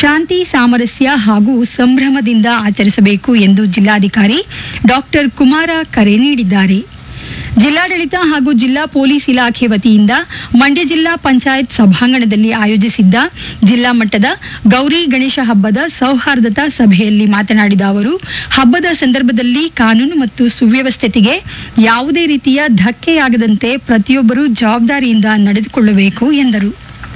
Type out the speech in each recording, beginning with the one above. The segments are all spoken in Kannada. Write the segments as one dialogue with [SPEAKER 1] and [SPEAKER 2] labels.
[SPEAKER 1] ಶಾಂತಿ ಸಾಮರಸ್ಯ ಹಾಗೂ ಸಂಭ್ರಮದಿಂದ ಆಚರಿಸಬೇಕು ಎಂದು ಜಿಲ್ಲಾಧಿಕಾರಿ ಡಾಕ್ಟರ್ ಕುಮಾರ ಕರೆ ನೀಡಿದ್ದಾರೆ ಜಿಲ್ಲಾಡಳಿತ ಹಾಗೂ ಜಿಲ್ಲಾ ಪೊಲೀಸ್ ಇಲಾಖೆ ವತಿಯಿಂದ ಮಂಡ್ಯ ಜಿಲ್ಲಾ ಪಂಚಾಯತ್ ಸಭಾಂಗಣದಲ್ಲಿ ಆಯೋಜಿಸಿದ್ದ ಜಿಲ್ಲಾ ಮಟ್ಟದ ಗೌರಿ ಗಣೇಶ ಹಬ್ಬದ ಸೌಹಾರ್ದತಾ ಸಭೆಯಲ್ಲಿ ಮಾತನಾಡಿದ ಅವರು ಹಬ್ಬದ ಸಂದರ್ಭದಲ್ಲಿ ಕಾನೂನು ಮತ್ತು ಸುವ್ಯವಸ್ಥತೆಗೆ ಯಾವುದೇ ರೀತಿಯ ಧಕ್ಕೆಯಾಗದಂತೆ ಪ್ರತಿಯೊಬ್ಬರೂ ಜವಾಬ್ದಾರಿಯಿಂದ ನಡೆದುಕೊಳ್ಳಬೇಕು ಎಂದರು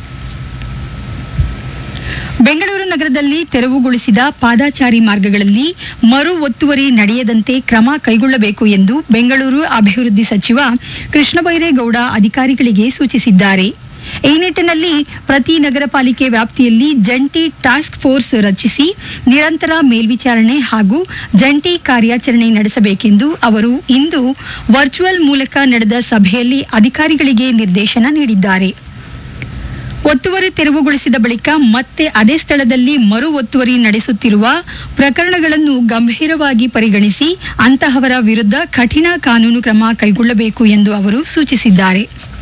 [SPEAKER 1] ಬೆಂಗಳೂರು ನಗರದಲ್ಲಿ ತೆರವುಗೊಳಿಸಿದ ಪಾದಾಚಾರಿ ಮಾರ್ಗಗಳಲ್ಲಿ ಮರು ಒತ್ತುವರಿ ನಡೆಯದಂತೆ ಕ್ರಮ ಕೈಗೊಳ್ಳಬೇಕು ಎಂದು ಬೆಂಗಳೂರು ಅಭಿವೃದ್ಧಿ ಸಚಿವ ಕೃಷ್ಣ ಬೈರೇಗೌಡ ಅಧಿಕಾರಿಗಳಿಗೆ ಸೂಚಿಸಿದ್ದಾರೆ ಈ ನಿಟ್ಟಿನಲ್ಲಿ ಪ್ರತಿ ನಗರ ಪಾಲಿಕೆ ವ್ಯಾಪ್ತಿಯಲ್ಲಿ ಜಂಟಿ ಟಾಸ್ಕ್ ಫೋರ್ಸ್ ರಚಿಸಿ ನಿರಂತರ ಮೇಲ್ವಿಚಾರಣೆ ಹಾಗೂ ಜಂಟಿ ಕಾರ್ಯಾಚರಣೆ ನಡೆಸಬೇಕೆಂದು ಅವರು ಇಂದು ವರ್ಚುವಲ್ ಮೂಲಕ ನಡೆದ ಸಭೆಯಲ್ಲಿ ಅಧಿಕಾರಿಗಳಿಗೆ ನಿರ್ದೇಶನ ನೀಡಿದ್ದಾರೆ ಒತ್ತುವರಿ ತೆರವುಗೊಳಿಸಿದ ಬಳಿಕ ಮತ್ತೆ ಅದೇ ಸ್ಥಳದಲ್ಲಿ ಮರು ಒತ್ತುವರಿ ನಡೆಸುತ್ತಿರುವ ಪ್ರಕರಣಗಳನ್ನು ಗಂಭೀರವಾಗಿ ಪರಿಗಣಿಸಿ ಅಂತಹವರ ವಿರುದ್ಧ ಕಠಿಣ ಕಾನೂನು ಕ್ರಮ ಕೈಗೊಳ್ಳಬೇಕು ಎಂದು ಅವರು ಸೂಚಿಸಿದ್ದಾರೆ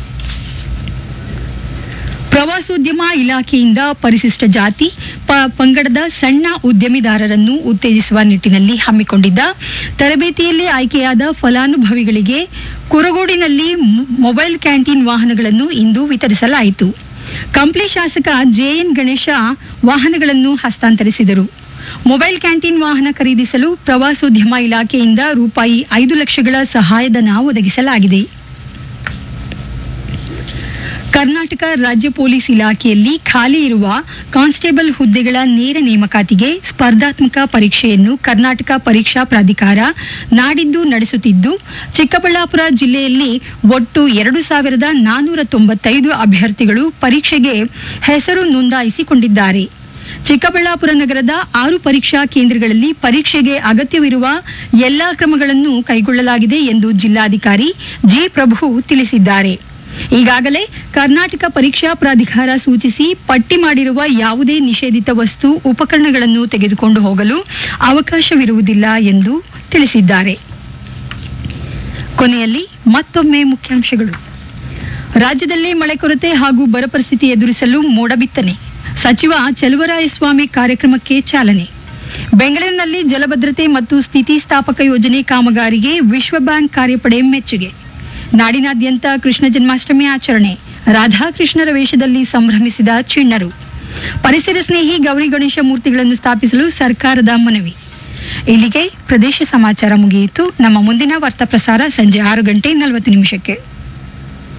[SPEAKER 1] ಪ್ರವಾಸೋದ್ಯಮ ಇಲಾಖೆಯಿಂದ ಪರಿಶಿಷ್ಟ ಜಾತಿ ಪ- ಪಂಗಡದ ಸಣ್ಣ ಉದ್ಯಮಿದಾರರನ್ನು ಉತ್ತೇಜಿಸುವ ನಿಟ್ಟಿನಲ್ಲಿ ಹಮ್ಮಿಕೊಂಡಿದ್ದ ತರಬೇತಿಯಲ್ಲಿ ಆಯ್ಕೆಯಾದ ಫಲಾನುಭವಿಗಳಿಗೆ ಕುರಗೋಡಿನಲ್ಲಿ ಮೊ- ಮೊಬೈಲ್ ಕ್ಯಾಂಟೀನ್ ವಾಹನಗಳನ್ನು ಇಂದು ವಿತರಿಸಲಾಯಿತು ಕಂಪ್ಲಿ ಶಾಸಕ ಜೆಎನ್ ಗಣೇಶ ವಾಹನಗಳನ್ನು ಹಸ್ತಾಂತರಿಸಿದರು ಮೊಬೈಲ್ ಕ್ಯಾಂಟೀನ್ ವಾಹನ ಖರೀದಿಸಲು ಪ್ರವಾಸೋದ್ಯಮ ಇಲಾಖೆಯಿಂದ ರೂಪಾಯಿ ಐದು ಲಕ್ಷಗಳ ಸಹಾಯಧನ ಒದಗಿಸಲಾಗಿದೆ ಕರ್ನಾಟಕ ರಾಜ್ಯ ಪೊಲೀಸ್ ಇಲಾಖೆಯಲ್ಲಿ ಖಾಲಿ ಇರುವ ಕಾನ್ಸ್ಟೇಬಲ್ ಹುದ್ದೆಗಳ ನೇರ ನೇಮಕಾತಿಗೆ ಸ್ಪರ್ಧಾತ್ಮಕ ಪರೀಕ್ಷೆಯನ್ನು ಕರ್ನಾಟಕ ಪರೀಕ್ಷಾ ಪ್ರಾಧಿಕಾರ ನಾಡಿದ್ದು ನಡೆಸುತ್ತಿದ್ದು ಚಿಕ್ಕಬಳ್ಳಾಪುರ ಜಿಲ್ಲೆಯಲ್ಲಿ ಒಟ್ಟು ಎರಡು ಸಾವಿರದ ನಾನ್ನೂರ ತೊಂಬತ್ತೈದು ಅಭ್ಯರ್ಥಿಗಳು ಪರೀಕ್ಷೆಗೆ ಹೆಸರು ನೋಂದಾಯಿಸಿಕೊಂಡಿದ್ದಾರೆ ಚಿಕ್ಕಬಳ್ಳಾಪುರ ನಗರದ ಆರು ಪರೀಕ್ಷಾ ಕೇಂದ್ರಗಳಲ್ಲಿ ಪರೀಕ್ಷೆಗೆ ಅಗತ್ಯವಿರುವ ಎಲ್ಲಾ ಕ್ರಮಗಳನ್ನು ಕೈಗೊಳ್ಳಲಾಗಿದೆ ಎಂದು ಜಿಲ್ಲಾಧಿಕಾರಿ ಜಿ ಪ್ರಭು ತಿಳಿಸಿದ್ದಾರೆ ಈಗಾಗಲೇ ಕರ್ನಾಟಕ ಪರೀಕ್ಷಾ ಪ್ರಾಧಿಕಾರ ಸೂಚಿಸಿ ಪಟ್ಟಿ ಮಾಡಿರುವ ಯಾವುದೇ ನಿಷೇಧಿತ ವಸ್ತು ಉಪಕರಣಗಳನ್ನು ತೆಗೆದುಕೊಂಡು ಹೋಗಲು ಅವಕಾಶವಿರುವುದಿಲ್ಲ ಎಂದು ತಿಳಿಸಿದ್ದಾರೆ ಕೊನೆಯಲ್ಲಿ ಮತ್ತೊಮ್ಮೆ ಮುಖ್ಯಾಂಶಗಳು ರಾಜ್ಯದಲ್ಲಿ ಮಳೆ ಕೊರತೆ ಹಾಗೂ ಬರ ಪರಿಸ್ಥಿತಿ ಎದುರಿಸಲು ಮೋಡ ಬಿತ್ತನೆ ಸಚಿವ ಚಲುವರಾಯಸ್ವಾಮಿ ಕಾರ್ಯಕ್ರಮಕ್ಕೆ ಚಾಲನೆ ಬೆಂಗಳೂರಿನಲ್ಲಿ ಜಲಭದ್ರತೆ ಮತ್ತು ಸ್ಥಿತಿಸ್ಥಾಪಕ ಯೋಜನೆ ಕಾಮಗಾರಿಗೆ ವಿಶ್ವ ಬ್ಯಾಂಕ್ ಕಾರ್ಯಪಡೆ ಮೆಚ್ಚುಗೆ ನಾಡಿನಾದ್ಯಂತ ಕೃಷ್ಣ ಜನ್ಮಾಷ್ಟಮಿ ಆಚರಣೆ ರಾಧಾಕೃಷ್ಣರ ವೇಷದಲ್ಲಿ ಸಂಭ್ರಮಿಸಿದ ಚಿಣ್ಣರು ಪರಿಸರ ಸ್ನೇಹಿ ಗೌರಿ ಗಣೇಶ ಮೂರ್ತಿಗಳನ್ನು ಸ್ಥಾಪಿಸಲು ಸರ್ಕಾರದ ಮನವಿ ಇಲ್ಲಿಗೆ ಪ್ರದೇಶ ಸಮಾಚಾರ ಮುಗಿಯಿತು ನಮ್ಮ ಮುಂದಿನ ವಾರ್ತಾ ಪ್ರಸಾರ ಸಂಜೆ ಆರು ಗಂಟೆ ನಲವತ್ತು ನಿಮಿಷಕ್ಕೆ